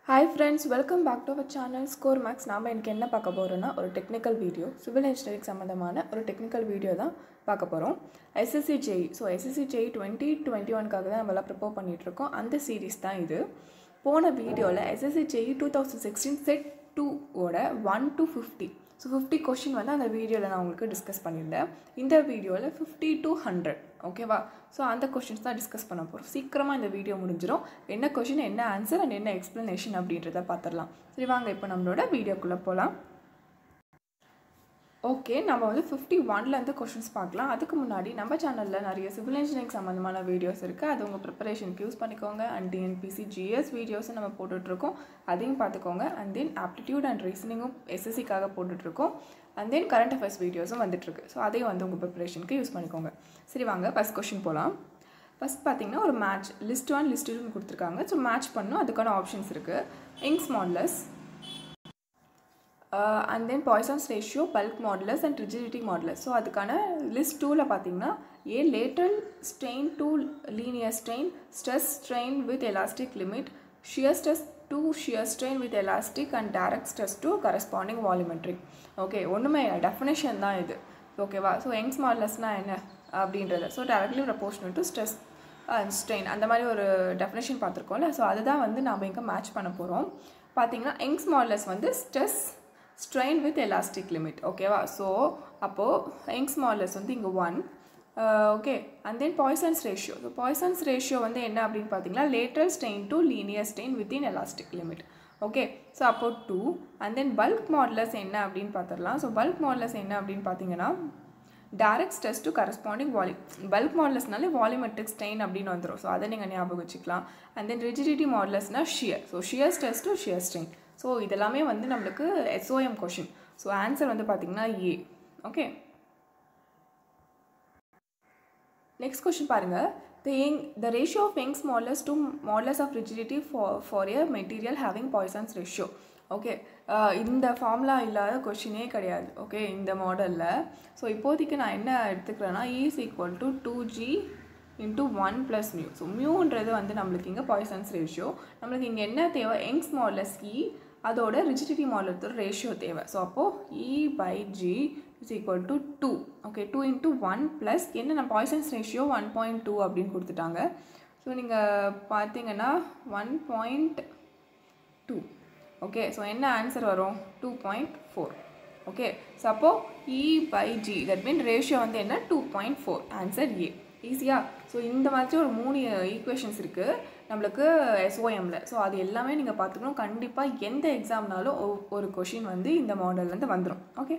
Hi friends welcome back to our channel score max நாம் எனக்கு என்ன பார்க்க போகிறோன்னா ஒரு டெக்னிக்கல் வீடியோ சிவில் இன்ஜினியரிங் சம்மந்தமான ஒரு டெக்னிக்கல் வீடியோ தான் பார்க்க போகிறோம் SSC JE so SSC JE twenty twenty ஒன்க்காக தான் நம்மளாம் ப்ரிப்பேர் பண்ணிகிட்ருக்கோம் அந்த சீரீஸ் தான் இது போன வீடியோவில் SSC JE two thousand sixteen set டூவோட one to fifty so fifty question வந்து அந்த வீடியோவில் நான் உங்களுக்கு டிஸ்கஸ் பண்ணியிருந்தேன் இந்த வீடியோவில் ஃபிஃப்டி டு ஹண்ட்ரட் ஓகேவா ஸோ அந்த கொஷின்ஸ் தான் டிஸ்கஸ் பண்ண போகிறோம் சீக்கிரமாக இந்த வீடியோ முடிஞ்சிடும் என்ன கொஷின் என்ன ஆன்சர் அண்ட் என்ன எக்ஸ்ப்ளனேஷன் அப்படின்றத பார்த்துடலாம் சரி வாங்க இப்போ நம்மளோட வீடியோக்குள்ளே போகலாம் ஓகே நம்ம வந்து ஃபிஃப்டி ஒன்லேருந்து கொஷின்ஸ் பார்க்கலாம் அதுக்கு முன்னாடி நம்ம சேனலில் நிறைய சிவில் இன்ஜினியரிங் சம்மந்தமான வீடியோஸ் இருக்குது அது உங்கள் ப்ரிப்பரேஷனுக்கு யூஸ் பண்ணிக்கோங்க அண்ட் டிஎன்பிசி ஜிஎஸ் வீடியோஸும் நம்ம போட்டுட்ருக்கோம் அதையும் பார்த்துக்கோங்க அண்ட் தென் ஆப்டிடியூட் அண்ட் ரீசனிங்கும் எஸ்எஸ்சிக்காக போட்டுட்ருக்கோம் அண்ட் தென் கரண்ட் அஃபேர்ஸ் வீடியோஸும் வந்துட்டுருக்கு ஸோ அதையும் வந்து உங்கள் ப்ரிப்பரேஷனுக்கு யூஸ் பண்ணிக்கோங்க சரி வாங்க ஃபஸ்ட் கொஷின் போகலாம் ஃபஸ்ட் பார்த்தீங்கன்னா ஒரு மேட்ச் லிஸ்ட் ஒன் லிஸ்ட் டூன்னு கொடுத்துருக்காங்க ஸோ மேட்ச் பண்ணும் அதுக்கான ஆப்ஷன்ஸ் இருக்குது Young's modulus and then Poisson's ratio bulk modulus and rigidity modulus so அதுக்கான லிஸ்ட் டூவில் பார்த்தீங்கன்னா A lateral strain to linear strain stress strain with elastic limit shear stress to shear strain with elastic and direct stress to corresponding volumetric okay ஒன்றுமே definition தான் இது ஓகேவா so Young's மாடலஸ்னால் என்ன அப்படின்றது so directly proportional to stress strain அந்த மாதிரி ஒரு டெஃபினேஷன் பார்த்துருக்கோம்ல ஸோ அதுதான் வந்து நாம் இங்கே மேட்ச் பண்ண போகிறோம் பார்த்தீங்கன்னா யங்ஸ் மாடலஸ் வந்து stress strain with elastic limit ஓகேவா ஸோ அப்போது யங்ஸ் மாடலஸ் வந்து இங்கே one okay and then Poisson's ratio so Poisson's ratio வந்து என்ன அப்படின்னு பார்த்தீங்கன்னா lateral strain to linear strain within elastic limit okay so அப்போ two and then bulk modulus என்ன அப்படின்னு பார்த்துடலாம் ஸோ பல்க் மாடலஸ் என்ன அப்படின்னு பார்த்தீங்கன்னா direct stress to corresponding volume bulk மாடலஸ்னாலே வால்யூமெட்ரிக் ஸ்டெயின் அப்படின்னு வந்துடும் ஸோ அதை நீங்கள் ஞாபகம் வச்சுக்கலாம் அண்ட் தென் ரிஜிடிட்டி மாடலஸ்னால் shear so shear stress to shear strain so இதெல்லாமே வந்து நம்மளுக்கு எஸ்ஓஎம் கொஷின் ஸோ ஆன்சர் வந்து பார்த்திங்கன்னா ஏ ஓகே நெக்ஸ்ட் கொஷின் பாருங்கள் the young the ratio of Young's modulus to modulus of rigidity for for a material having Poisson's ratio okay இந்த formula இல்லாத கொஷினே கிடையாது ஓகே இந்த மாடலில் ஸோ இப்போதைக்கு நான் என்ன எடுத்துக்கிறேன்னா is equal to two G into one plus mu so மியூன்றது வந்து நம்மளுக்கு இங்கே பாய்சன்ஸ் ரேஷியோ நம்மளுக்கு இங்கே என்ன தேவை யங்ஸ் மாடலஸ் இ அதோட ரிஜிடிட்டி மாடலத்தோட ரேஷியோ தேவை ஸோ அப்போது E by G is equal to two okay two into one plus என்ன நான் Poisson's ratio one point two அப்படின்னு கொடுத்துட்டாங்க ஸோ நீங்கள் பார்த்தீங்கன்னா one point two okay so என்ன ஆன்சர் வரும் two point four okay so அப்போது E by G that mean ratio வந்து என்ன two point four answer A ஈஸியாக ஸோ இந்த மாதிரி ஒரு மூணு ஈக்குவேஷன்ஸ் இருக்குது நம்மளுக்கு எஸ்ஓஎம்மில் ஸோ அது எல்லாமே நீங்கள் பார்த்துக்கணும் கண்டிப்பாக எந்த எக்ஸாம்னாலும் ஒரு கொஷின் வந்து இந்த மாடல்லேருந்து வந்துடும் ஓகே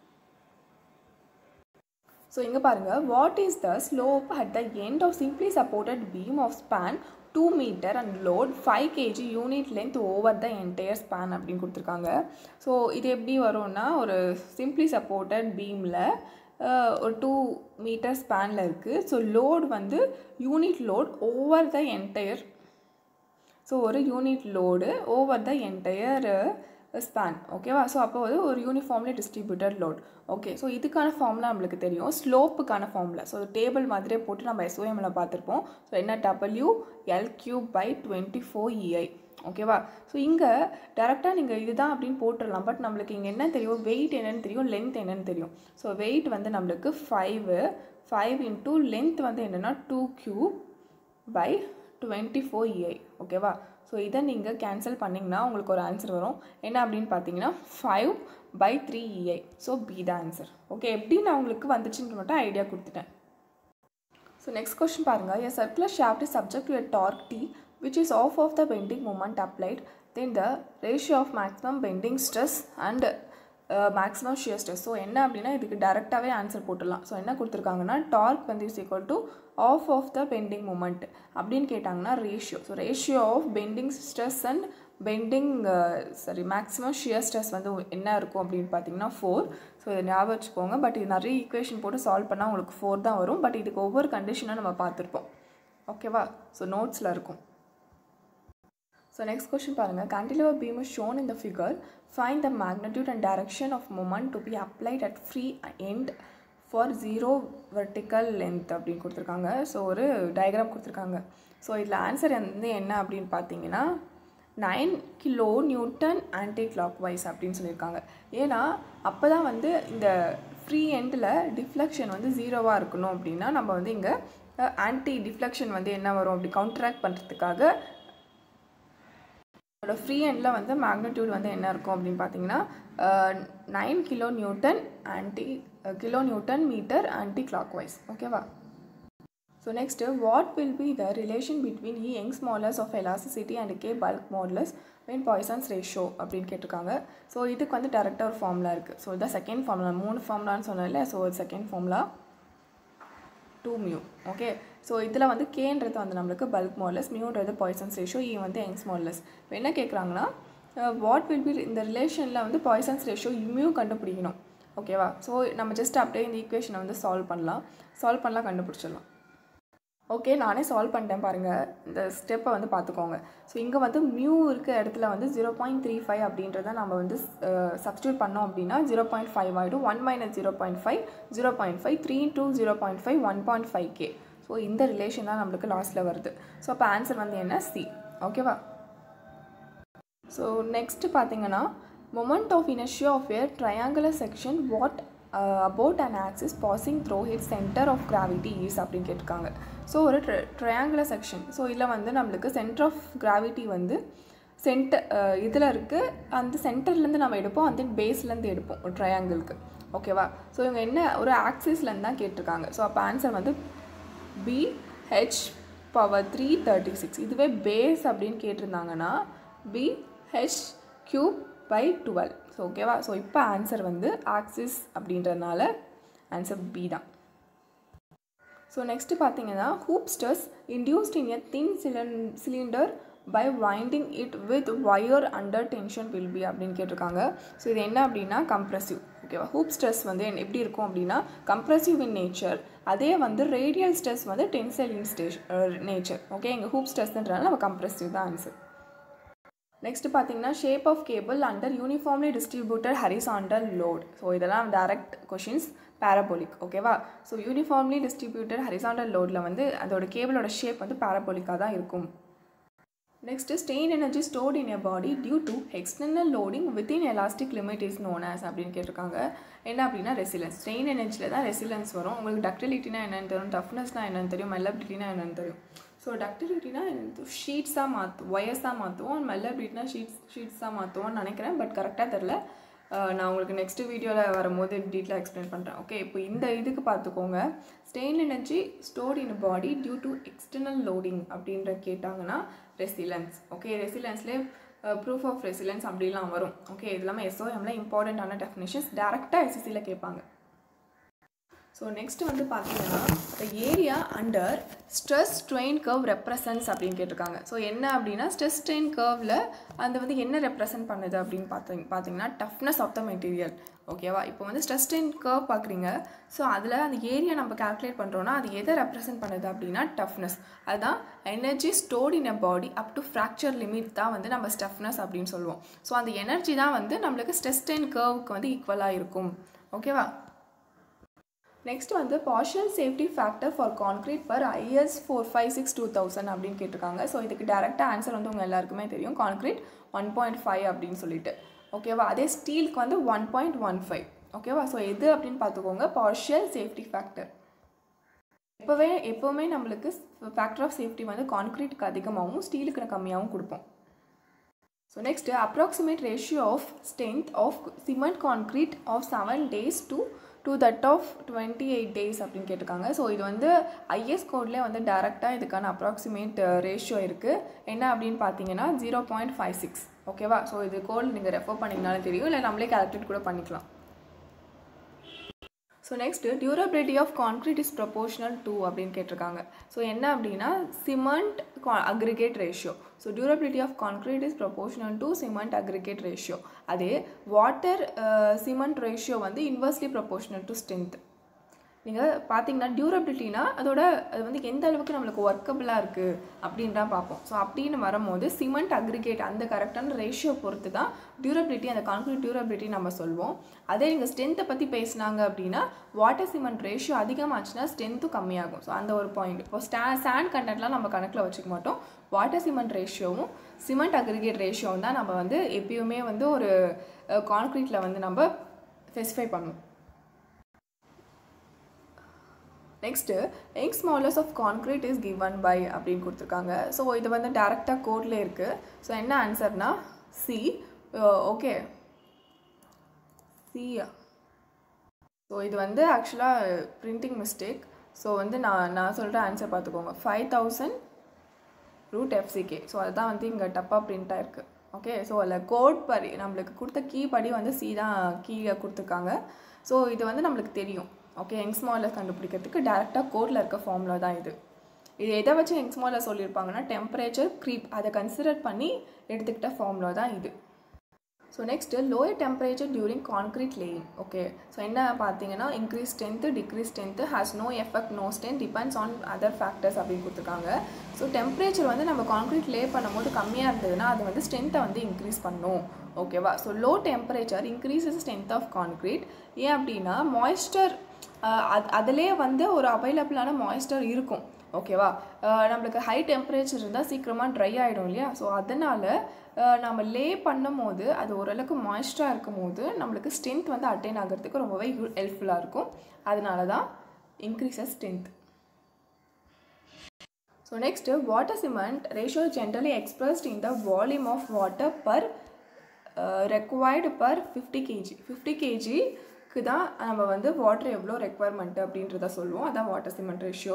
ஸோ இங்கே பாருங்கள் what is the slope at the end of simply supported beam of span two metre and load five kg unit length over the entire span அப்படின்னு கொடுத்துருக்காங்க ஸோ இது எப்படி வரும்னா ஒரு சிம்ப்ளி சப்போர்ட்டட் பீமில் ஒரு டூ மீட்டர் ஸ்பேனில் இருக்குது ஸோ லோட் வந்து unit load over the entire so ஒரு unit load over the entire span ஓகேவா ஸோ அப்போ வந்து ஒரு uniformly distributed load okay so இதுக்கான ஃபார்முலா நம்மளுக்கு தெரியும் ஸ்லோப்புக்கான ஃபார்முலா ஸோ டேபிள் மாதிரியே போட்டு நம்ம எஸ்ஓஎம்மில் பார்த்துருப்போம் ஸோ என்ன W L cube by twenty four EI ஓகேவா ஸோ இங்கே டேரெக்டாக நீங்கள் இதுதான் அப்படின்னு போட்டுடலாம் பட் நம்மளுக்கு இங்கே என்ன தெரியும் வெயிட் என்னன்னு தெரியும் லென்த் என்னன்னு தெரியும் ஸோ வெயிட் வந்து நம்மளுக்கு ஃபைவு ஃபைவ் இன்ட்டு லென்த் வந்து என்னென்னா two cube by twenty four EI ஓகேவா ஸோ இதை நீங்கள் கேன்சல் பண்ணிங்கன்னா உங்களுக்கு ஒரு ஆன்சர் வரும் என்ன அப்படின்னு பார்த்தீங்கன்னா five by three EI so B the answer okay எப்படி நான் உங்களுக்கு வந்துச்சுன்னு மட்டும் ஐடியா கொடுத்துட்டேன் ஸோ நெக்ஸ்ட் கொஸ்டின் பாருங்கள் a circular shaft is subject to a torque T which is off of the bending moment applied then the ratio of maximum bending stress and maximum shear stress so என்ன அப்படின்னா இதுக்கு டேரெக்டாகவே answer போட்டுடலாம் so என்ன கொடுத்துருக்காங்கன்னா torque வந்து is equal to of of the bending moment அப்படின்னு கேட்டாங்கன்னா ratio so ratio of bending stress and bending sorry maximum shear stress வந்து என்ன இருக்கும் அப்படின்னு பார்த்தீங்கன்னா ஃபோர் ஸோ இதை ஞாபகம் வச்சுக்கோங்க பட் இது நிறைய ஈக்குவேஷன் போட்டு சால்வ் பண்ணால் உங்களுக்கு ஃபோர் தான் வரும் பட் இதுக்கு ஒவ்வொரு கண்டிஷனாக நம்ம பார்த்துருப்போம் ஓகேவா ஸோ நோட்ஸில் இருக்கும் So next question பாருங்க cantilever beam is shown in the figure find the magnitude and direction of moment to be applied at free end for zero vertical length அப்படின்னு கொடுத்துருக்காங்க ஸோ ஒரு டயக்ராம் கொடுத்துருக்காங்க ஸோ இதில் answer வந்து என்ன அப்படின்னு பார்த்தீங்கன்னா nine kilo newton anticlockwise அப்படின்னு சொல்லியிருக்காங்க ஏன்னா அப்போ தான் வந்து இந்த ஃப்ரீ எண்டில் டிஃப்ளெக்ஷன் வந்து ஜீரோவாக இருக்கணும் அப்படின்னா நம்ம வந்து இங்கே ஆன்டி டிஃப்ளெக்ஷன் வந்து என்ன வரும் அப்படி கவுண்டராக்ட் பண்ணுறதுக்காக அதோட ஃப்ரீ எண்டில் வந்து மேக்னிடியூட் வந்து என்ன இருக்கும் அப்படின்னு பார்த்தீங்கன்னா nine kilo newton anti kilo newton metre anticlockwise ஓகேவா so next what will be the relation between E Young's modulus of elasticity and K bulk modulus when Poisson's ratio அப்படின்னு கேட்டிருக்காங்க so இதுக்கு வந்து டேரெக்டாக ஒரு formula இருக்குது so இதான் second formula மூணு ஃபார்முலான்னு சொன்னேன்ல so second formula two mu okay so இதில் வந்து கேன்றது வந்து நம்மளுக்கு பல்க் மாடலஸ் மியூன்றது பாய்சன்ஸ் ரேஷியோ இ வந்து யங்ஸ் மாடலஸ் இப்போ என்ன கேட்குறாங்கன்னா வாட் வில் பி இந்த ரிலேஷனில் வந்து பாய்சன்ஸ் ரேஷியோ மியூ கண்டுபிடிக்கணும் ஓகேவா ஸோ நம்ம ஜஸ்ட் அப்படியே இந்த ஈக்குவேஷனை வந்து சால்வ் பண்ணலாம் சால்வ் பண்ணலாம் கண்டுபிடிச்சிடலாம் ஓகே நானே சால்வ் பண்ணிட்டேன் பாருங்கள் இந்த ஸ்டெப்பை வந்து பார்த்துக்கோங்க ஸோ இங்கே வந்து மியூ இருக்க இடத்துல வந்து ஜீரோ பாயிண்ட் த்ரீ ஃபைவ் அப்படின்றத நம்ம வந்து சப்ஸ்டியூட் பண்ணோம் அப்படின்னா ஜீரோ பாயிண்ட் ஃபைவ் ஆகிடும் one minus zero point five zero point five three two zero point five one point five K so இந்த ரிலேஷன் தான் நம்மளுக்கு லாஸ்ட்டில் வருது ஸோ அப்போ ஆன்சர் வந்து என்ன சி ஓகேவா ஸோ நெக்ஸ்ட்டு பார்த்தீங்கன்னா moment of inertia of a triangular section what about and axis passing through its centre of gravity is அப்படின்னு கேட்டிருக்காங்க ஸோ ஒரு ட்ர ட்ரையாங்குலர் செக்ஷன் ஸோ இதில் வந்து நம்மளுக்கு சென்டர் ஆஃப் கிராவிட்டி வந்து சென்டர் இதில் இருக்குது அந்த சென்டர்லேருந்து நம்ம எடுப்போம் அந்த பேஸ்லேருந்து எடுப்போம் ஒரு ட்ரையாங்கிளுக்கு ஓகேவா ஸோ இவங்க என்ன ஒரு ஆக்சிஸ்லேருந்து தான் கேட்டிருக்காங்க ஸோ அப்போ ஆன்சர் வந்து B H power three thirty six இதுவே பேஸ் அப்படின்னு கேட்டிருந்தாங்கன்னா B H cube by twelve so ஓகேவா ஸோ இப்போ ஆன்சர் வந்து ஆக்சிஸ் அப்படின்றதுனால ஆன்சர் பி தான் ஸோ நெக்ஸ்ட்டு பார்த்தீங்கன்னா hoop stress induced in a thin சிலன் cylinder by winding it with wire under tension will be அப்படின்னு கேட்டிருக்காங்க ஸோ இது என்ன அப்படின்னா கம்ப்ரெசிவ் ஓகேவா ஹூப் ஸ்ட்ரெஸ் வந்து எப்படி இருக்கும் அப்படின்னா கம்ப்ரெசிவ் இன் நேச்சர் அதே வந்து ரேடியல் ஸ்ட்ரெஸ் வந்து டென்சைல் இன் ஸ்டேஷ் நேச்சர் ஓகே எங்கள் ஹூப் ஸ்ட்ரெஸ்ன்றனால நம்ம கம்ப்ரெசிவ் தான் ஆன்சர் நெக்ஸ்ட் பார்த்தீங்கன்னா shape of cable under uniformly distributed horizontal load so இதெல்லாம் டைரக்ட் கொஷின்ஸ் பேரபோலிக் ஓகேவா ஸோ யூனிஃபார்ம்லி டிஸ்ட்ரிபியூட்டட் ஹரிசாண்டல் லோடில் வந்து அதோட கேபிளோட ஷேப் வந்து பேரபோலிக்காக தான் இருக்கும் next strain energy stored in a body due to external loading within elastic limit is known as அப்படின்னு கேட்டிருக்காங்க என்ன அப்படின்னா ரெசிலன்ஸ் ஸ்ட்ரெயின் எனர்ஜியில் தான் ரெசிலன்ஸ் வரும் உங்களுக்கு டக்டிலிட்டினா என்னென்னு தெரியும் டஃப்னஸ்னால் என்னென்னு தெரியும் மெல்லபிலிட்டினா என்னென்னு தெரியும் ஸோ டக்டிலிட்டினா ஷீட்ஸாக மாற்றுவோம் ஒயர்ஸாக மாற்றுவோம் மெல்லபிலிட்டினா ஷீட்ஸ் ஷீட்ஸாக மாற்றுவோம்னு நினைக்கிறேன் பட் கரெக்டாக தெரில நான் உங்களுக்கு நெக்ஸ்ட் வீடியோவில் வரும்போது டீட்டெயிலாக எக்ஸ்பிளைன் பண்ணுறேன் ஓகே இப்போ இந்த இதுக்கு பார்த்துக்கோங்க strain energy stored in body due to external loading அப்படின்ற கேட்டாங்கன்னா ரெசிலன்ஸ் ஓகே ரெசிலன்ஸ்லேயே ப்ரூஃப் ஆஃப் ரெசிலன்ஸ் அப்படிலாம் வரும் ஓகே இது இல்லாமல் எஸ்ஓஎம்ல இம்பார்ட்டண்ட்டான டெஃபினேஷன்ஸ் டேரெக்டாக எஸ்எஸ்சியில் கேட்பாங்க ஸோ நெக்ஸ்ட் வந்து பார்த்தீங்கன்னா the area under stress strain curve represents அப்படின்னு கேட்டிருக்காங்க ஸோ என்ன அப்படின்னா ஸ்ட்ரெஸ் ஸ்ட்ரெயின் கர்வில் அந்த வந்து என்ன ரெப்ரசன்ட் பண்ணுது அப்படின்னு பார்த்தீங்க பார்த்தீங்கன்னா டஃப்னஸ் ஆஃப் த மெட்டீரியல் ஓகேவா இப்போ வந்து ஸ்ட்ரெஸ் ஸ்ட்ரெயின் கர்வ் பார்க்குறீங்க ஸோ அதில் அந்த ஏரியா நம்ம கால்குலேட் பண்ணுறோன்னா அது எதை ரெப்ரசன்ட் பண்ணுது அப்படின்னா டஃப்னஸ் அதுதான் energy stored in a body up to fracture limit தான் வந்து நம்ம ஸ்டஃப்னஸ் அப்படின்னு சொல்லுவோம் ஸோ அந்த எனர்ஜி தான் வந்து நம்மளுக்கு ஸ்ட்ரெஸ் ஸ்ட்ரெயின் கர்வுக்கு வந்து ஈக்குவலாக இருக்கும் ஓகேவா நெக்ஸ்ட் வந்து partial safety factor for concrete per IS four five six two thousand அப்படின்னு கேட்டிருக்காங்க ஸோ இதுக்கு டேரெக்டாக ஆன்சர் வந்து உங்கள் எல்லாருக்குமே தெரியும் கான்க்ரீட் ஒன் பாயிண்ட் ஃபைவ் அப்படின்னு சொல்லிட்டு ஓகேவா அதே ஸ்டீலுக்கு வந்து ஒன் பாயிண்ட் ஒன் ஃபைவ் ஓகேவா ஸோ எது அப்படின்னு பார்த்துக்கோங்க பார்ஷியல் சேஃப்டி ஃபேக்டர் எப்போவே எப்போவுமே நம்மளுக்கு ஃபேக்டர் ஆஃப் சேஃப்டி வந்து கான்க்ரீட்டுக்கு அதிகமாகவும் ஸ்டீலுக்கு கம்மியாகவும் கொடுப்போம் so next approximate ratio of strength of cement concrete of seven days to to that of twenty eight days அப்படின்னு கேட்டிருக்காங்க ஸோ இது வந்து ஐஎஸ் கோட்லேயே வந்து டேரெக்டாக இதுக்கான அப்ராக்சிமேட் ரேஷியோ இருக்குது என்ன அப்படின்னு பார்த்தீங்கன்னா ஜீரோ பாயிண்ட் ஃபைவ் சிக்ஸ் ஓகேவா ஸோ இது கோட் நீங்கள் ரெஃபர் பண்ணிங்கனாலும் தெரியும் இல்லை நம்மளே கால்குலேட் கூட பண்ணிக்கலாம் so next durability of concrete is proportional to அப்படின்னு கேட்டிருக்காங்க ஸோ என்ன அப்படின்னா cement aggregate ratio so durability of concrete is proportional to cement aggregate ratio அதே வாட்டர் சிமெண்ட் ரேஷியோ வந்து இன்வெர்ஸ்லி ப்ரொபோஷனல் டு ஸ்ட்ரென்த் நீங்கள் பார்த்தீங்கன்னா டியூரபிலிட்டினா அதோட அது வந்து எந்த அளவுக்கு நம்மளுக்கு ஒர்க்கபிளாக இருக்குது அப்படின்னு தான் பார்ப்போம் ஸோ அப்படின்னு வரும்போது சிமெண்ட் அக்ரிகேட் அந்த கரெக்டான ரேஷியோ பொறுத்து தான் டியூரபிலிட்டி அந்த கான்க்ரீட் டியூரபிலிட்டி நம்ம சொல்வோம் அதே நீங்கள் ஸ்ட்ரென்த்தை பற்றி பேசினாங்க அப்படின்னா வாட்டர் சிமெண்ட் ரேஷியோ அதிகமாச்சுன்னா ஸ்ட்ரென்த்தும் கம்மியாகும் ஸோ அந்த ஒரு பாயிண்ட் இப்போ ஸ்டா சாண்ட் கண்டென்ட்லாம் நம்ம கணக்கில் வச்சுக்க மாட்டோம் வாட்டர் சிமெண்ட் ரேஷியோவும் சிமெண்ட் அக்ரிகேட் ரேஷியோவும் தான் நம்ம வந்து எப்பயுமே வந்து ஒரு கான்க்ரீட்டில் வந்து நம்ம ஸ்பெசிஃபை பண்ணுவோம் நெக்ஸ்ட்டு யங் modulus of concrete is given by அப்படின்னு கொடுத்துருக்காங்க ஸோ இது வந்து டேரெக்டாக கோட்ல இருக்குது ஸோ என்ன ஆன்சர்னா சி ஓகே சி ஸோ இது வந்து ஆக்சுவலாக பிரிண்டிங் மிஸ்டேக் ஸோ வந்து நான் நான் சொல்கிற ஆன்சர் பார்த்துக்கோங்க five thousand root FCK so அதுதான் வந்து இங்கே டப்பாக பிரிண்ட் ஆயிருக்கு ஓகே ஸோ அதில் கோட் படி நம்மளுக்கு கொடுத்த கீ படி வந்து சி தான் கீயை கொடுத்துருக்காங்க ஸோ இது வந்து நம்மளுக்கு தெரியும் ஓகே யங் ஸ்மாலர் கண்டுபிடிக்கிறதுக்கு டேரெக்டாக கோடில் இருக்க ஃபார்முலா தான் இது இது எதை வச்சு யங் ஸ்மாலர் சொல்லியிருப்பாங்கன்னா டெம்பரேச்சர் க்ரீப் அதை கன்சிடர் பண்ணி எடுத்துக்கிட்ட ஃபார்முலா தான் இது so next lower temperature during concrete laying okay so என்ன பார்த்தீங்கன்னா increase strength decrease strength has no effect no strength depends on other factors அப்படின்னு கொடுத்துருக்காங்க ஸோ டெம்பரேச்சர் வந்து நம்ம கான்க்ரீட் லே பண்ணும்போது கம்மியாக இருந்ததுன்னா அது வந்து ஸ்ட்ரென்த்தை வந்து இன்க்ரீஸ் பண்ணும் ஓகேவா so low temperature increases strength of concrete ஏன் அப்படின்னா மாய்ஸ்டர் அது அதிலே வந்து ஒரு அவைலபிளான மாய்ஸ்டர் இருக்கும் ஓகேவா நம்மளுக்கு ஹை டெம்பரேச்சர் இருந்தால் சீக்கிரமாக ட்ரை ஆகிடும் இல்லையா ஸோ அதனால் நம்ம லே பண்ணும் போது அது ஓரளவுக்கு மாய்ஸ்டராக இருக்கும் போது நம்மளுக்கு ஸ்ட்ரென்த் வந்து அட்டைன் ஆகிறதுக்கு ரொம்பவே ஹெல்ப்ஃபுல்லாக இருக்கும் அதனால தான் increases strength so next water cement ratio generally expressed in the volume of water per required per fifty KG fifty கேஜிக்கு தான் நம்ம வந்து வாட்டர் எவ்வளோ ரெக்குவயர்மெண்ட் அப்படின்றத சொல்லுவோம் அதான் water cement ratio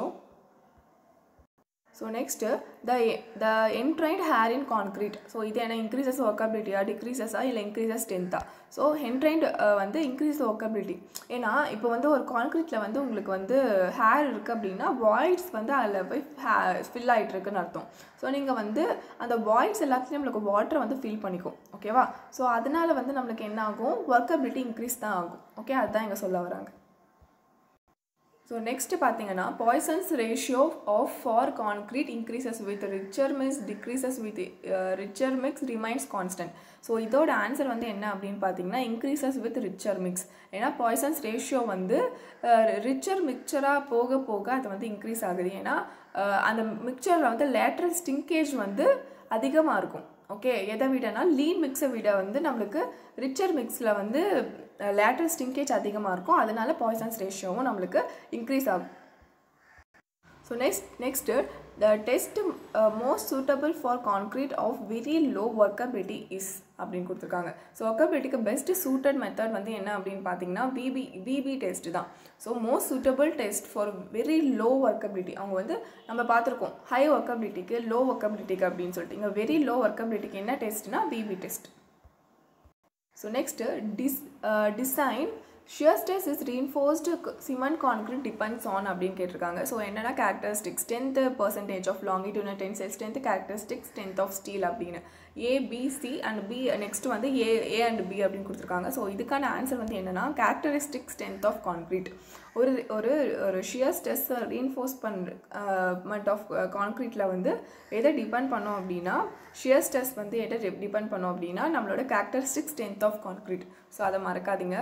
so next the the entrained air in concrete so இது என்ன இன்க்ரீசஸ் ஒர்க்கபிலிட்டியா டிக்ரீசஸா இல்லை இன்க்ரீசஸ் ஸ்ட்ரென்த்தா ஸோ என்ட்ரைண்ட் வந்து இன்க்ரீஸ் ஒர்க்கபிலிட்டி ஏன்னா இப்போ வந்து ஒரு கான்க்ரீட்டில் வந்து உங்களுக்கு வந்து ஹேர் இருக்குது அப்படின்னா வாய்ட்ஸ் வந்து அதில் போய் ஹே ஃபில் ஆகிட்டு இருக்குன்னு அர்த்தம் ஸோ நீங்கள் வந்து அந்த வாய்ட்ஸ் எல்லாத்துலேயும் நம்மளுக்கு வாட்டரை வந்து ஃபில் பண்ணிக்கும் ஓகேவா ஸோ அதனால் வந்து நம்மளுக்கு என்ன ஆகும் ஒர்க்கபிலிட்டி இன்க்ரீஸ் தான் ஆகும் ஓகே அதுதான் இங்கே சொல்ல வராங்க ஸோ நெக்ஸ்ட்டு பார்த்தீங்கன்னா Poisson's ratio of for concrete increases with richer mix decreases with richer mix remains constant so இதோட ஆன்சர் வந்து என்ன அப்படின்னு பார்த்தீங்கன்னா இன்க்ரீசஸ் வித் ரிச்சர் மிக்ஸ் ஏன்னா பாய்சன்ஸ் ரேஷியோ வந்து ரிச்சர் மிக்சராக போக போக அது வந்து இன்க்ரீஸ் ஆகுது ஏன்னா அந்த மிக்சரில் வந்து லேட்ரல் ஸ்டிங்கேஜ் வந்து அதிகமாக இருக்கும் ஓகே எதை விடனா லீன் மிக்ஸை விட வந்து நம்மளுக்கு ரிச்சர் மிக்ஸில் வந்து லேட்டர் ஸ்டிங்கேஜ் அதிகமாக இருக்கும் அதனால பாய்சன்ஸ் ரேஷியோவும் நம்மளுக்கு இன்க்ரீஸ் ஆகும் so next next the test most suitable for concrete of very low workability is அப்படின்னு கொடுத்துருக்காங்க ஸோ ஒர்க்கபிலிட்டிக்கு பெஸ்ட் சூட்டட் மெத்தட் வந்து என்ன அப்படின்னு பார்த்தீங்கன்னா பிபி பிபி டெஸ்ட் தான் so most suitable test for very low workability அவங்க வந்து நம்ம பார்த்துருக்கோம் ஹை ஒர்க்கபிலிட்டிக்கு லோ ஒர்க்கபிலிட்டிக்கு அப்படின்னு சொல்லிட்டு இங்கே வெரி லோ ஒர்க்கபிலிட்டிக்கு என்ன டெஸ்ட்னா VB test so next this design shear stress is reinforced cement concrete depends on அப்படின்னு கேட்டிருக்காங்க ஸோ என்னென்னா characteristics tenth percentage of longitudinal tensile strength characteristics strength of steel அப்படின்னு A B C and B next வந்து A A and B அப்படின்னு கொடுத்துருக்காங்க so இதுக்கான answer வந்து என்னென்னா கேரக்டரிஸ்டிக் ஸ்ட்ரென்த் ஆஃப் கான்க்ரீட் ஒரு ஒரு ஒரு shear stress reinforcement of கான்க்ரீட்டில் வந்து எதை டிபெண்ட் பண்ணோம் அப்படின்னா ஷியர் ஸ்ட்ரெஸ் வந்து எதை டிபெண்ட் பண்ணோம் அப்படின்னா நம்மளோட characteristic strength of concrete so அதை மறக்காதீங்க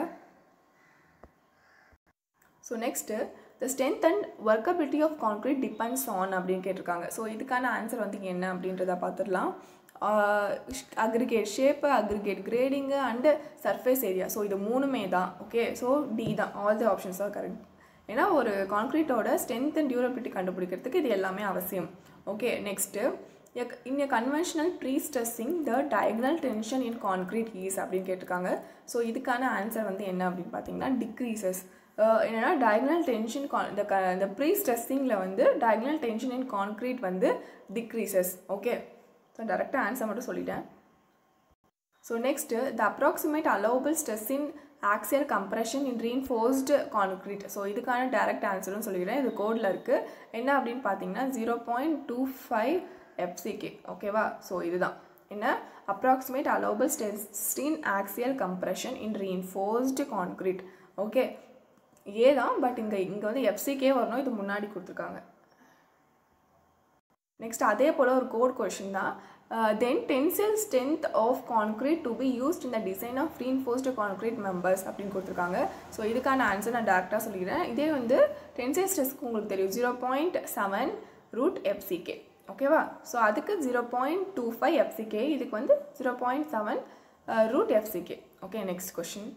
so next the strength and workability of concrete depends on அப்படின்னு கேட்டிருக்காங்க ஸோ இதுக்கான ஆன்சர் வந்து என்ன அப்படின்றத பார்த்துடலாம் aggregate shape aggregate grading and surface area so இது மூணுமே தான் ஓகே ஸோ டி தான் all the options are correct ஏன்னா ஒரு கான்க்ரீட்டோட ஸ்ட்ரென்த் அண்ட் டியூரபிலிட்டி கண்டுபிடிக்கிறதுக்கு இது எல்லாமே அவசியம் okay next in a conventional prestressing the diagonal tension in concrete is அப்படின்னு கேட்டிருக்காங்க ஸோ இதுக்கான ஆன்சர் வந்து என்ன அப்படின்னு பார்த்தீங்கன்னா டிக்ரீசஸ் என்னென்னா டயக்னல் டென்ஷன் கான் இந்த க இந்த ப்ரீ ஸ்ட்ரெஸ்ஸிங்கில் வந்து டயக்னல் டென்ஷன் இன் கான்க்ரீட் வந்து டிக்ரீசஸ் ஓகே ஸோ டேரெக்டாக ஆன்சர் மட்டும் சொல்லிட்டேன் so next the approximate allowable stress in axial compression in reinforced concrete so இதுக்கான டேரக்ட் ஆன்சரும் சொல்லிக்கிறேன் இது கோடில் இருக்குது என்ன அப்படின்னு பார்த்தீங்கன்னா zero point two five FCK ஓகேவா ஸோ இதுதான் என்ன approximate allowable stress in axial compression in reinforced concrete okay A தான் பட் இங்கே இங்கே வந்து எஃப்சிக்கே வரணும் இது முன்னாடி கொடுத்துருக்காங்க நெக்ஸ்ட் அதே போல் ஒரு கோட் கொஷின் தான் then tensile strength of concrete to be used இந்த design of reinforced concrete members அப்படின்னு கொடுத்துருக்காங்க ஸோ இதுக்கான ஆன்சர் நான் டேரெக்டாக சொல்லிக்கிறேன் இதே வந்து டென்சில் ஸ்ட்ரெஸ்க்கு உங்களுக்கு தெரியும் zero point seven root FCK ஓகேவா ஸோ அதுக்கு zero point two five FCK இதுக்கு வந்து zero point seven root FCK okay next question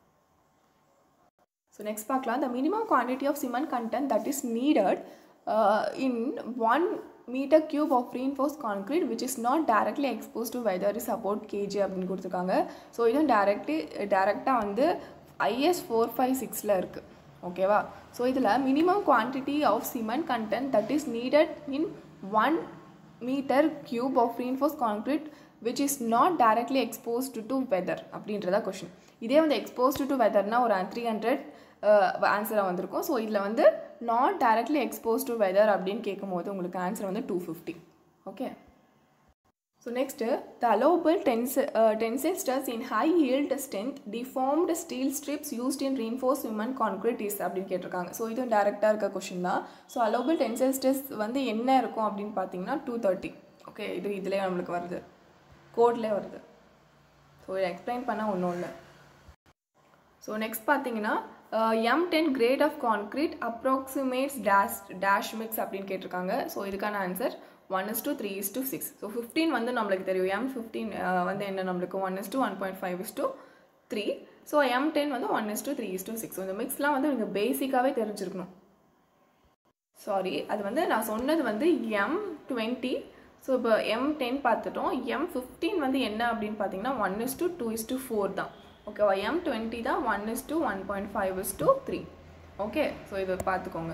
so next பார்க்கலாம் the minimum quantity of cement content that is needed in one metre cube of reinforce concrete which is not directly expose to weather is support KG அப்படின்னு கொடுத்துருக்காங்க so இதுவும் directly டேரெக்டாக வந்து IS four five சிக்ஸில் இருக்குது ஓகேவா so இதில் minimum quantity of cement content that is needed in one metre cube of reinforce concrete which is not directly exposed to weather அப்படின்றதா கொஷின் இதே வந்து எக்ஸ்போஸ்டு டு வெதர்னால் ஒரு த்ரீ ஹண்ட்ரட் ஆன்சராக வந்திருக்கும் so இதில் வந்து not directly expose to weather அப்படின்னு கேட்கும்போது உங்களுக்கு ஆன்சர் வந்து two fifty okay so next the allowable tens tensile stress in high yield strength deformed steel strips used in reinforce women concrete is அப்படின்னு கேட்டிருக்காங்க so இதுவும் டேரெக்டாக இருக்க கொஷின் தான் ஸோ அலோபிள் டென்சைல் ஸ்டர்ஸ் வந்து என்ன இருக்கும் அப்படின்னு பார்த்தீங்கன்னா டூ தேர்ட்டி ஓகே இது இதிலே நம்மளுக்கு வருது கோட்லேயே வருது ஸோ இதை எக்ஸ்பிளைன் பண்ணால் ஒன்றும் இல்லை ஸோ நெக்ஸ்ட் பார்த்தீங்கன்னா M ten grade of concrete approximates dash dash mix அப்படின்னு கேட்டிருக்காங்க ஸோ இதுக்கான answer one is two three is two six so fifteen வந்து நம்மளுக்கு தெரியும் எம் ஃபிஃப்டீன் வந்து என்ன நம்மளுக்கு one is two one point five is two three so M ten வந்து one is two three is two six இந்த மிக்ஸ்லாம் வந்து நீங்கள் பேசிக்காகவே தெரிஞ்சிருக்கணும் சாரி அது வந்து நான் சொன்னது வந்து எம் டுவெண்ட்டி ஸோ இப்போ எம் டென் பார்த்துட்டோம் எம் ஃபிஃப்டீன் வந்து என்ன அப்படின்னு பார்த்தீங்கன்னா one is two two is two four தான் ஓகேவா எம் டுவெண்ட்டி தான் one is two one point five is two three okay so இதை பார்த்துக்கோங்க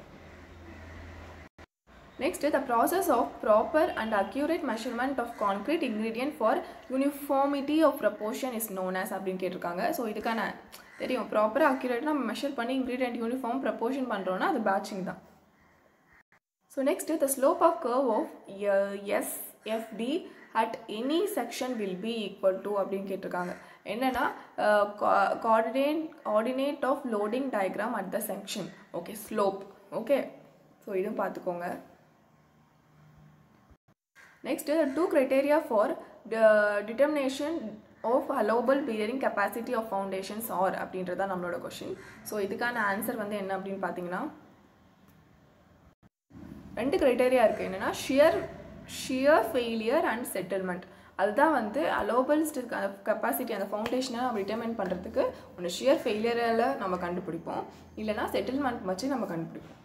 next the process of proper and accurate measurement of concrete ingredient for uniformity of proportion is known as அப்படின்னு கேட்டிருக்காங்க so இதுக்கான தெரியும் ப்ராப்பராக accurate நம்ம measure பண்ணி ingredient uniform proportion பண்ணுறோன்னா அது பேட்சிங் தான் so next the slope of curve of SFD at any section will be equal to அப்படின்னு கேட்டிருக்காங்க என்னென்னா coordinate ordinate of loading diagram at the section okay slope okay so இதுவும் பார்த்துக்கோங்க next two criteria for determination of allowable bearing capacity of foundations are அப்படின்றதான் நம்மளோட question so இதுக்கான answer வந்து என்ன அப்படின்னு பார்த்தீங்கன்னா ரெண்டு க்ரைட்டேரியா இருக்குது என்னென்னா shear shear failure and settlement அதுதான் வந்து அலோபல்ஸ்ட் அந்த கெப்பாசிட்டி அந்த ஃபவுண்டேஷனை நம்ம டிட்டர்மைன் பண்ணுறதுக்கு ஒன்று ஷியர் ஃபெயிலியரில் நம்ம கண்டுபிடிப்போம் இல்லைனா செட்டில்மெண்ட் வச்சு நம்ம கண்டுபிடிப்போம்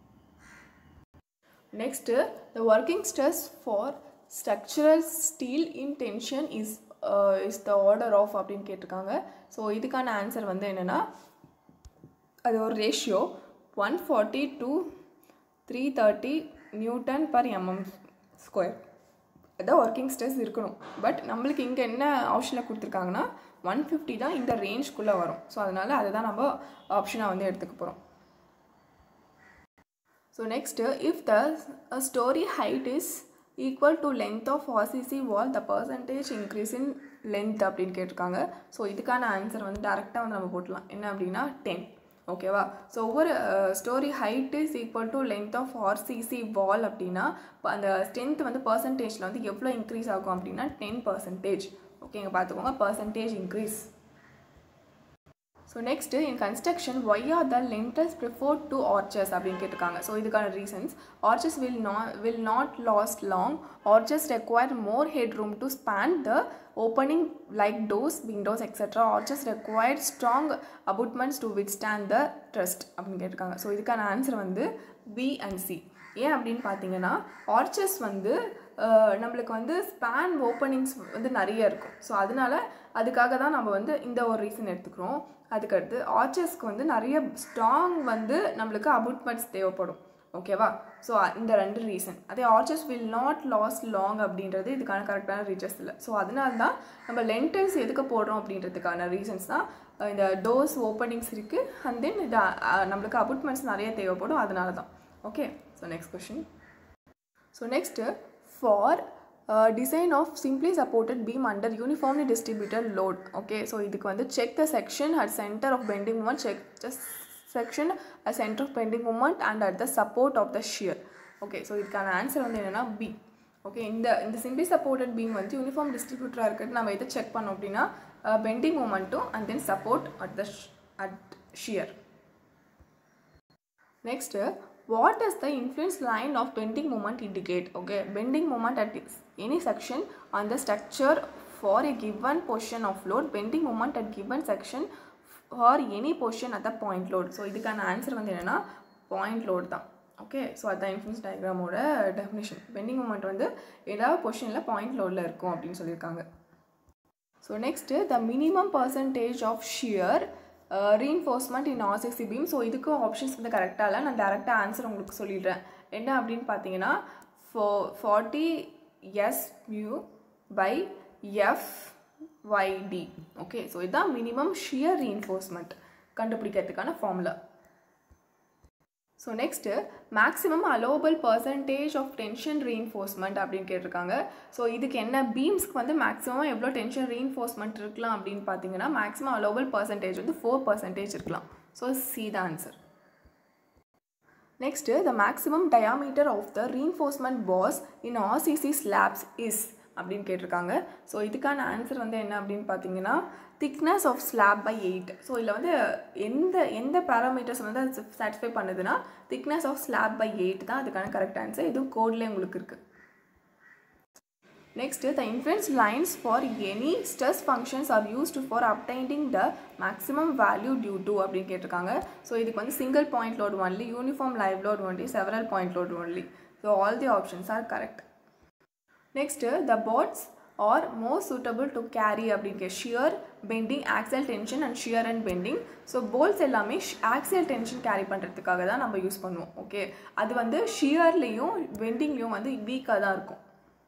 next the working stress for structural steel in tension is is the order of அப்படின்னு கேட்டிருக்காங்க ஸோ இதுக்கான ஆன்சர் வந்து என்னென்னா அது ஒரு ratio one forty two three thirty newton per MM square அதான் ஒர்க்கிங் ஸ்ட்ரெஸ் இருக்கணும் பட் நம்மளுக்கு இங்கே என்ன ஆப்ஷனில் கொடுத்துருக்காங்கன்னா ஒன் ஃபிஃப்டி தான் இந்த ரேஞ்ச்குள்ளே வரும் ஸோ அதனால் அதை தான் நம்ம ஆப்ஷனாக வந்து எடுத்துக்க போகிறோம் so next if the storey height is equal to length of RCC wall the percentage increase in length அப்படின்னு கேட்டிருக்காங்க ஸோ இதுக்கான ஆன்சர் வந்து டேரெக்டாக வந்து நம்ம போட்டலாம் என்ன அப்படின்னா டென் ஓகேவா ஸோ ஒவ்வொரு storey height is equal to length of RCC wall அப்படின்னா இப்போ அந்த ஸ்ட்ரென்த் வந்து பர்சன்டேஜில் வந்து எவ்வளோ இன்க்ரீஸ் ஆகும் அப்படின்னா டென் பர்சன்டேஜ் ஓகேங்க பார்த்துக்கோங்க percentage increase so next in construction why are the lintels preferred to arches அப்படின்னு கேட்டிருக்காங்க ஸோ இதுக்கான reasons arches will not will not last long arches require more headroom to span the opening like doors windows etcetera arches required strong abutments to withstand the thrust அப்படின்னு கேட்டிருக்காங்க so இதுக்கான answer வந்து B and C ஏன் அப்படின்னு பார்த்தீங்கன்னா archers வந்து நம்மளுக்கு வந்து ஸ்பேன் ஓப்பனிங்ஸ் வந்து நிறைய இருக்கும் ஸோ அதனால அதுக்காக தான் நம்ம வந்து இந்த ஒரு ரீசன் எடுத்துக்கிறோம் அதுக்கடுத்து ஆர்ச்சர்ஸ்க்கு வந்து நிறைய ஸ்ட்ராங் வந்து நம்மளுக்கு அபுட்மெண்ட்ஸ் தேவைப்படும் ஓகேவா ஸோ இந்த ரெண்டு ரீசன் அதே arches will not last long அப்படின்றது இதுக்கான கரெக்டான ரீச்சர்ஸ் இல்லை ஸோ அதனால தான் நம்ம லென்டல்ஸ் எதுக்கு போடுறோம் அப்படின்றதுக்கான ரீசன்ஸ் தான் இந்த டோர்ஸ் ஓப்பனிங்ஸ் இருக்குது அண்ட் தென் இது நம்மளுக்கு அபுட்மெண்ட்ஸ் நிறைய தேவைப்படும் அதனால தான் okay so next question so next for design of simply supported beam under uniformly distributed load okay so இதுக்கு வந்து check the section at centre of bending moment check just section a centre of bending moment and at the support of the shear okay so இதுக்கான answer வந்து என்னென்னா B okay இந்த இந்த simply supported beam வந்து uniform டிஸ்ட்ரிபியூட்டராக இருக்கிறது நம்ம எதை செக் பண்ணோம் அப்படின்னா பெண்டிங் மூமெண்ட்டும் and then support at the at shear next what is the influence line of bending moment indicate okay bending moment at any section on the structure for a given position of load bending moment at given section for any position at the point load so இதுக்கான answer வந்து என்னென்னா point load தான் okay so அதுதான் influence டயக்ராமோட definition bending moment வந்து ஏதாவது பொசிஷனில் point லோடில் இருக்கும் அப்படின்னு சொல்லியிருக்காங்க so next the minimum percentage of shear reinforcement in RCC beam so இதுக்கும் ஆப்ஷன்ஸ் வந்து கரெக்டாக இல்லை நான் டேரெக்டாக ஆன்சர் உங்களுக்கு சொல்லிடுறேன் என்ன அப்படின்னு பார்த்தீங்கன்னா four forty S mu by F YD okay so இதுதான் மினிமம் ஷியர் ரீஎன்ஃபோர்ஸ்மெண்ட் கண்டுபிடிக்கிறதுக்கான formula so next maximum allowable percentage of tension reinforcement அப்படின்னு கேட்டிருக்காங்க ஸோ இதுக்கு என்ன பீம்ஸ்க்கு வந்து மேக்ஸிமம் எவ்வளோ டென்ஷன் ரீஎன்ஃபோர்ஸ்மெண்ட் இருக்கலாம் அப்படின்னு பார்த்தீங்கன்னா மேக்ஸிமம் அலோவபிள் பர்சன்டேஜ் வந்து ஃபோர் பர்சன்டேஜ் இருக்கலாம் so C the answer next the maximum diameter of the reinforcement bars in RCC slabs is அப்படின்னு கேட்டிருக்காங்க ஸோ இதுக்கான ஆன்சர் வந்து என்ன அப்படின்னு பார்த்தீங்கன்னா thickness of slab by eight so இதில் வந்து எந்த எந்த பேராமீட்டர்ஸ் வந்து அது சாட்டிஸ்ஃபை பண்ணுதுன்னா thickness of slab by eight தான் அதுக்கான கரெக்ட் ஆன்சர் இதுவும் கோட்லேயே உங்களுக்கு இருக்குது next the influence lines for any stress functions are used for obtaining the maximum value due to அப்படின்னு கேட்டிருக்காங்க ஸோ இதுக்கு வந்து single point load only uniform live load only several point load only so all the options are correct next the bolts are more suitable to carry அப்படிங்க shear bending axial tension and shear and bending so bolts எல்லாமே axial tension carry பண்ணுறதுக்காக தான் நம்ம use பண்ணுவோம் okay அது வந்து ஷியர்லேயும் பெண்டிங்லேயும் வந்து வீக்காக தான் இருக்கும்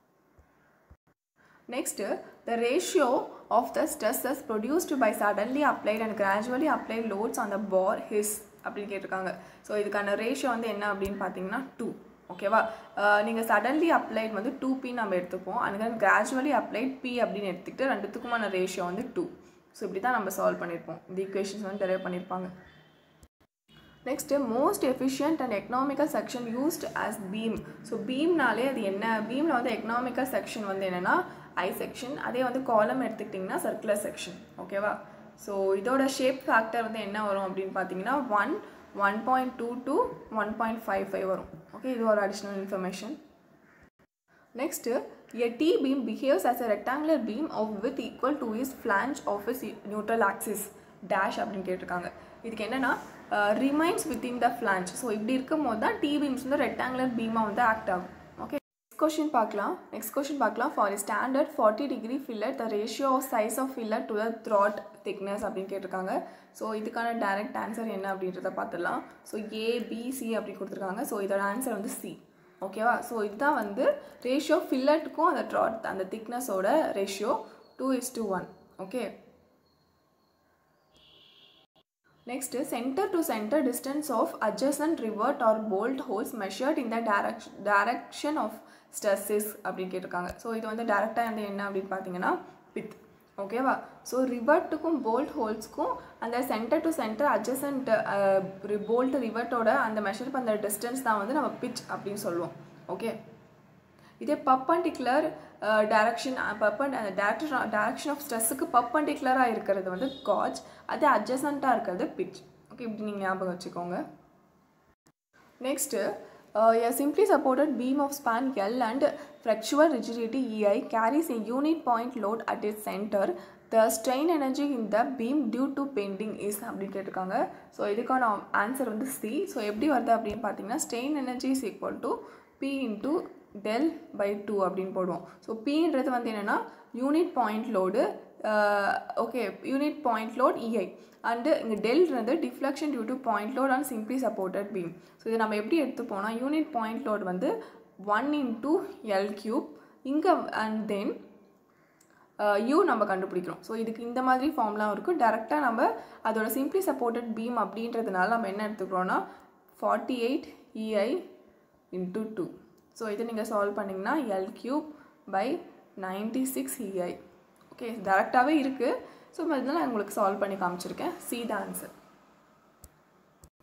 next the ratio of the stresses produced by suddenly applied and gradually applied loads on the bar is அப்படின்னு கேட்டிருக்காங்க ஸோ இதுக்கான ரேஷியோ வந்து என்ன அப்படின்னு பார்த்தீங்கன்னா டூ ஓகேவா நீங்கள் சடன்லி அப்ளைட் வந்து டூ பி நம்ம எடுத்துப்போம் and then gradually applied P அப்படின்னு எடுத்துக்கிட்டு ரெண்டுத்துக்குமான ரேஷியோ வந்து டூ ஸோ இப்படி தான் நம்ம சால்வ் பண்ணியிருப்போம் இந்த ஈக்குவேஷன்ஸ் வந்து டெரைவ் பண்ணியிருப்பாங்க next most efficient and economical section used as beam so பீம்னாலே அது என்ன பீமில் வந்து எக்கனாமிக்கல் செக்ஷன் வந்து என்னென்னா ஐ செக்ஷன் அதே வந்து காலம் எடுத்துக்கிட்டிங்கன்னா சர்க்குலர் செக்ஷன் ஓகேவா ஸோ இதோட ஷேப் ஃபேக்டர் வந்து என்ன வரும் அப்படின்னு பார்த்தீங்கன்னா one one point two two one point five five வரும் ஓகே இது ஒரு additional information next a T beam behaves as a rectangular beam of with equal to is flange of is neutral axis dash அப்படின்னு கேட்டிருக்காங்க இதுக்கு என்னென்னா remains within the flange so இப்படி இருக்கும் போது தான் டி பீம்ஸ் வந்து ரெக்டாங்குலர் பீமாக வந்து ஆக்ட் ஆகும் ஓகே நெக்ஸ்ட் கொஷின் பார்க்கலாம் நெக்ஸ்ட் கொஷின் பார்க்கலாம் for standard forty degree fillet the ratio of size of fillet to the throat thickness அப்படின்னு கேட்டிருக்காங்க ஸோ இதுக்கான டைரக்ட் ஆன்சர் என்ன அப்படின்றத பார்த்துடலாம் ஸோ ஏபிசி அப்படி கொடுத்துருக்காங்க ஸோ இதோட ஆன்சர் வந்து சி ஓகேவா ஸோ இதுதான் வந்து ரேஷியோ ஃபில்லட்டுக்கும் அந்த ட்ராட் அந்த திக்னஸோட ratio two is two one okay next center to center distance of adjacent rivet or bolt holes measured in the direction direction of stresses அப்படின்னு கேட்டிருக்காங்க ஸோ இது வந்து டேரெக்டாக வந்து என்ன அப்படின்னு பார்த்தீங்கன்னா பித் ஓகேவா ஸோ ரிவர்ட்டுக்கும் போல்ட் ஹோல்ஸ்க்கும் அந்த center to center adjacent bolt ரிவர்ட்டோட அந்த மெஷர் பண்ணுற டிஸ்டன்ஸ் தான் வந்து நம்ம பிச் அப்படின்னு சொல்லுவோம் ஓகே இதே பர்பண்டிகுலர் டேரக்ஷன் பர்பன் அந்த டேரக்ஷன் டேரக்ஷன் ஆஃப் ஸ்ட்ரெஸ்ஸுக்கு பர்பண்டிகுலராக இருக்கிறது வந்து காஜ் அது அட்ஜசண்ட்டாக இருக்கிறது பிச் ஓகே இப்படி நீங்கள் ஞாபகம் வச்சுக்கோங்க next a simply supported beam of span L and flexural rigidity EI carries a unit point load at its center. The strain energy in the beam due to bending is அப்படின்னு கேட்டிருக்காங்க so இதுக்கான answer வந்து C so எப்படி வருது அப்படின்னு பார்த்தீங்கன்னா strain energy is equal to P into del by two அப்படின்னு போடுவோம் ஸோ பின்றது வந்து என்னென்னா unit point load okay unit point load EI and இங்கே டெல்ன்றது deflection due to point load and simply supported beam so இதை நம்ம எப்படி எடுத்துப்போனால் யூனிட் பாயிண்ட் லோட் வந்து ஒன் இன்டூ எல் கியூப் இங்கே அண்ட் தென் யூ நம்ம கண்டுபிடிக்கிறோம் ஸோ இதுக்கு இந்த மாதிரி ஃபார்ம்லாம் இருக்கும் டேரெக்டாக நம்ம அதோட சிம்பிளி சப்போர்ட்டட் பீம் அப்படின்றதுனால நம்ம என்ன எடுத்துக்கிறோன்னா forty eight EI into two so இதை நீங்கள் சால்வ் பண்ணிங்கன்னா L cube by ninety six EI okay டேரெக்டாகவே இருக்குது ஸோ இதெல்லாம் நான் உங்களுக்கு சால்வ் பண்ணி காமிச்சிருக்கேன் see the answer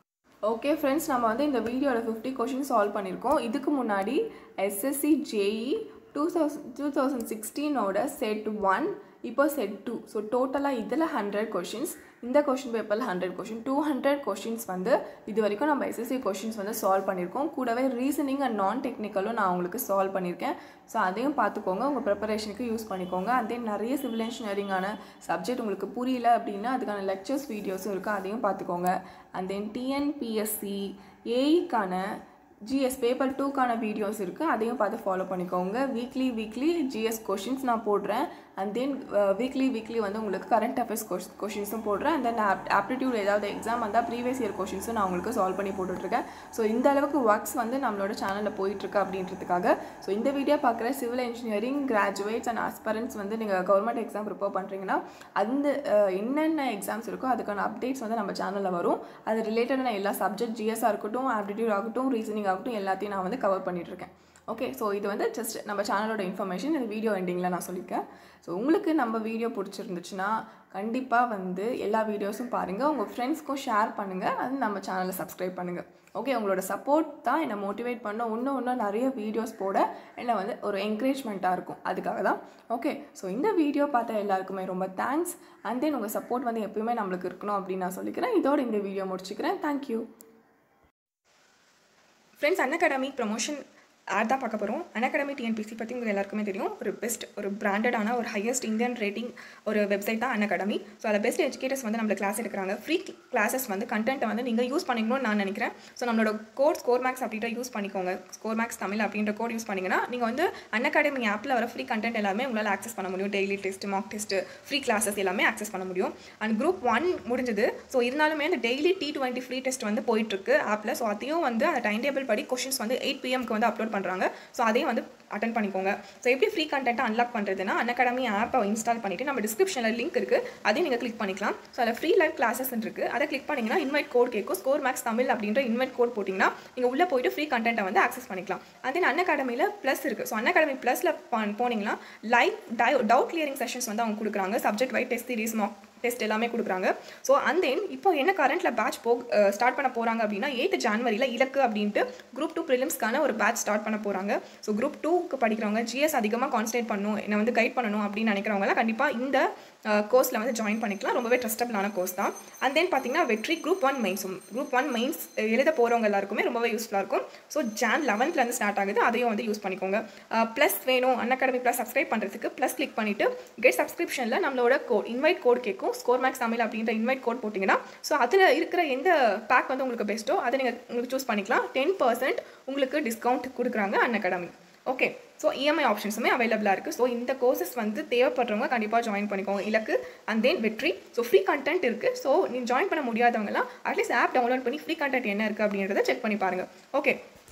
okay friends நம்ம வந்து இந்த வீடியோவில் ஃபிஃப்டி கொஷின் சால்வ் பண்ணியிருக்கோம் இதுக்கு முன்னாடி SSC JE two thousand two thousand சிக்ஸ்டீனோட செட் ஒன் இப்போ செட் டூ ஸோ டோட்டலாக இதில் ஹண்ட்ரட் கொஷின்ஸ் இந்த கொஷின் பேப்பரில் hundred question two hundred questions வந்து இது வரைக்கும் நம்ம எஸ்எஸ்சி கொஷின்ஸ் வந்து சால்வ் பண்ணியிருக்கோம் கூடவே ரீசனிங் அண்ட் நான் டெக்னிக்கலும் நான் உங்களுக்கு சால்வ் பண்ணியிருக்கேன் ஸோ அதையும் பார்த்துக்கோங்க உங்கள் ப்ரிப்பரேஷனுக்கு யூஸ் பண்ணிக்கோங்க அண்ட் தென் நிறைய சிவில் இன்ஜினியரிங்கான சப்ஜெக்ட் உங்களுக்கு புரியல அப்படின்னா அதுக்கான லெக்சர்ஸ் வீடியோஸும் இருக்குது அதையும் பார்த்துக்கோங்க அண்ட் தென் டிஎன்பிஎஸ்சி ஏஇக்கான ஜிஎஸ் பேப்பர் டூக்கான வீடியோஸ் இருக்குது அதையும் பார்த்து ஃபாலோ பண்ணிக்கோங்க வீக்லி வீக்லி ஜிஎஸ் கொஷின்ஸ் நான் போடுறேன் அண்ட் தென் வீக்லி வீக்லி வந்து உங்களுக்கு கரண்ட் அஃபேர்ஸ் கொஷ் கொஷின்ஸும் போடுறேன் அண்ட் தென் ஆப் ஆப்டிடியூட் ஏதாவது எக்ஸாம் வந்தால் ப்ரீவியஸ் இயர் கொஷின்ஸும் நான் உங்களுக்கு சால்வ் பண்ணி போட்டுட்ருக்கேன் ஸோ இந்த அளவுக்கு ஒர்க்ஸ் வந்து நம்மளோட சேனலில் போயிட்டுருக்கு அப்படின்றதுக்காக ஸோ இந்த வீடியோ பார்க்குற civil engineering graduates and aspirants வந்து நீங்கள் கவர்மெண்ட் எக்ஸாம் ப்ரிப்பேர் பண்ணுறீங்கன்னா அந்த என்னென்ன எக்ஸாம்ஸ் இருக்கோ அதுக்கான அப்டேட்ஸ் வந்து நம்ம சேனலில் வரும் அது ரிலேட்டடான எல்லா சப்ஜெக்ட் ஜிஎஸ்ஸாக இருக்கட்டும் ஆப்டிடியூட் ஆகட்டும் ரீசனிங் ஆகட்டும் எல்லாத்தையும் நான் வந்து கவர் பண்ணிகிட்ருக்கேன் ஓகே ஸோ இது வந்து ஜஸ்ட் நம்ம சேனலோட இன்ஃபர்மேஷன் இந்த வீடியோ எண்டிங்கில் நான் சொல்லியிருக்கேன் ஸோ உங்களுக்கு நம்ம வீடியோ பிடிச்சிருந்துச்சுன்னா கண்டிப்பாக வந்து எல்லா வீடியோஸும் பாருங்கள் உங்கள் ஃப்ரெண்ட்ஸ்க்கும் ஷேர் பண்ணுங்கள் அது நம்ம சேனலை சப்ஸ்கிரைப் பண்ணுங்கள் ஓகே உங்களோட சப்போர்ட் தான் என்னை மோட்டிவேட் பண்ண இன்னும் இன்னும் நிறைய வீடியோஸ் போட என்னை வந்து ஒரு என்கரேஜ்மெண்ட்டாக இருக்கும் அதுக்காக தான் ஓகே ஸோ இந்த வீடியோ பார்த்த எல்லாருக்குமே ரொம்ப தேங்க்ஸ் அண்ட் தென் உங்கள் சப்போர்ட் வந்து எப்பயுமே நம்மளுக்கு இருக்கணும் அப்படின்னு நான் சொல்லிக்கிறேன் இதோட இந்த வீடியோ முடிச்சுக்கிறேன் thank you friends Unacademy promotion ad தான் பார்க்க போகிறோம் அன் அகாடமி டிஎன்பிசி பற்றி உங்களுக்கு எல்லாருக்குமே தெரியும் ஒரு பெஸ்ட் ஒரு பிராண்டடான ஒரு ஹையஸ்ட் இந்தியன் ரேட்டிங் ஒரு வெப்சைட் தான் அன் அகாடமி ஸோ அதில் பெஸ்ட் எஜுகேட்டர்ஸ் வந்து நம்மள கிளாஸ் எடுக்கிறாங்க ஃப்ரீ கிளாஸஸ் வந்து கண்டென்ட்டை வந்து நீங்கள் யூஸ் பண்ணிக்கணும்னு நான் நினைக்கிறேன் ஸோ நம்மளோட கோட் ஸ்கோர் மேக்ஸ் அப்படின்ற யூஸ் பண்ணிக்கோங்க ஸ்கோர் மேக்ஸ் தமிழ் அப்படின்ற கோட் யூஸ் பண்ணிங்கன்னா நீங்கள் வந்து அன் அகாடமி ஆப்பில் வர ஃப்ரீ கண்டென்ட் எல்லாமே உங்களால் ஆக்சஸ் பண்ண முடியும் daily test mock test free classes எல்லாமே ஆக்சஸ் பண்ண முடியும் அண்ட் குரூப் ஒன் முடிஞ்சது ஸோ இருந்தாலுமே அந்த daily T twenty free test வந்து போயிட்டுருக்கு ஆப்பில் ஸோ அதையும் வந்து அந்த டைம் டேபிள் படி கொஷின்ஸ் வந்து எயிட் பிஎம்க்கு வந்து அப்லோட் பண்ணுறாங்க ஸோ அதையும் வந்து அட்டன் பண்ணிக்கோங்க ஸோ எப்படி ஃப்ரீ கண்டென்ட்டை அன்லாக் பண்ணுறதுனா அன் அகாடமி ஆப்பை இன்ஸ்டால் பண்ணிவிட்டு நம்ம டிஸ்கிரிப்ஷனில் லிங்க் இருக்குது அதையும் நீங்கள் கிளிக் பண்ணிக்கலாம் ஸோ அதில் ஃப்ரீ லைவ் கிளாஸஸ் இருக்குது அதை கிளிக் பண்ணிங்கன்னா இன்வைட் கோட் கேட்கும் ஸ்கோர் மேக்ஸ் தமிழ் அப்படின்ற இன்வைட் கோட் போட்டிங்கன்னா நீங்கள் உள்ளே போயிட்டு ஃப்ரீ கண்டென்ட்டை வந்து ஆக்சஸ் பண்ணிக்கலாம் அதே அன் அகாடமியில் ப்ளஸ் இருக்குது ஸோ அன் அகாடமி ப்ளஸில் போனீங்கன்னா லைவ் டவுட் கிளியரிங் செஷன்ஸ் வந்து அவங்க கொடுக்குறாங்க subject wise test series mock test எல்லாமே கொடுக்குறாங்க ஸோ அண்ட் தென் இப்போ என்ன கரண்ட்டில் பேட்ச் போ ஸ்டார்ட் பண்ண போகிறாங்க அப்படின்னா எயித்து ஜான்வரியில் இலக்கு அப்படின்ட்டு குரூப் டூ ப்ரிலிம்ஸ்க்கான ஒரு பேட்ச் ஸ்டார்ட் பண்ண போகிறாங்க ஸோ குரூப் டூக்கு படிக்கிறவங்க ஜிஎஸ் அதிகமாக கான்சன்ட்ரேட் பண்ணணும் என்னை வந்து கைட் பண்ணணும் அப்படின்னு நினைக்கிறவங்களாம் கண்டிப்பாக இந்த கோர்ஸில் வந்து ஜாயின் பண்ணிக்கலாம் ரொம்பவே ட்ரஸ்டபிளான கோர்ஸ் தான் அண்ட் தென் பார்த்தீங்கன்னா Vetri group one mains group one mains எழுத போகிறவங்க எல்லாருக்குமே ரொம்பவே யூஸ்ஃபுல்லாக இருக்கும் ஸோ ஜான் லெவன்த்லேருந்து ஸ்டார்ட் ஆகுது அதையும் வந்து யூஸ் பண்ணிக்கோங்க ப்ளஸ் வேணும் அன் அகாடமி ப்ளஸ் சப்ஸ்கிரைப் பண்ணுறதுக்கு ப்ளஸ் கிளிக் பண்ணிவிட்டு கெட் சப்ஸ்கிரிப்ஷனில் நம்மளோட கோட் இன்வைட் கோட் கேட்கும் ஸ்கோர் மேக்ஸ் தமிழ் அப்படின்ற இன்வைட் கோட் போட்டிங்கன்னா ஸோ அதில் இருக்கிற எந்த பேக் வந்து உங்களுக்கு பெஸ்ட்டோ அதை நீங்கள் உங்களுக்கு சூஸ் பண்ணிக்கலாம் டென் பர்சன்ட் உங்களுக்கு டிஸ்கவுண்ட் கொடுக்குறாங்க Unacademy okay so EMI ஆப்ஷன்ஸுமே அவைலபிளாக இருக்குது ஸோ இந்த கோர்சஸ் வந்து தேவைப்படுறவங்க கண்டிப்பாக ஜாயின் பண்ணிக்கோங்க இலக்கு and then Vetri so free content இருக்குது ஸோ நீங்கள் ஜாயின் பண்ண முடியாதவங்கலாம் அட்லீஸ்ட் ஆப் டவுன்லோட் பண்ணி ஃப்ரீ கண்டென்ட் என்ன இருக்குது அப்படின்றத செக் பண்ணி பாருங்கள் ஓகே